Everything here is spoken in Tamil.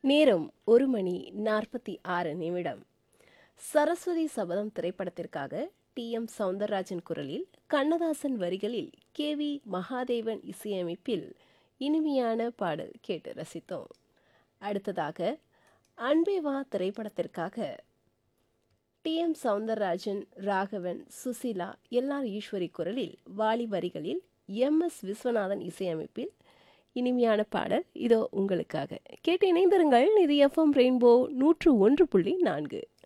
நேரம் ஒரு மணி நாற்பத்தி ஆறு நிமிடம் சரஸ்வதி சபதம் திரைப்படத்திற்காக டி எம் சவுந்தரராஜன் குரலில் கண்ணதாசன் வரிகளில் கே வி மகாதேவன் இசையமைப்பில் இனிமையான பாடல் கேட்டு ரசித்தோம் அடுத்ததாக அன்பே வா திரைப்படத்திற்காக T M Soundararajan Raghavan Susheela L R Eswari குரலில் வாலி வரிகளில் எம் எஸ் விஸ்வநாதன் இசையமைப்பில் இனிமையான பாடல் இதோ உங்களுக்காக கேட்டு இணைந்திருங்கள் இது எஃப்எம் ரெயின்போ நூற்று ஒன்று புள்ளி நான்கு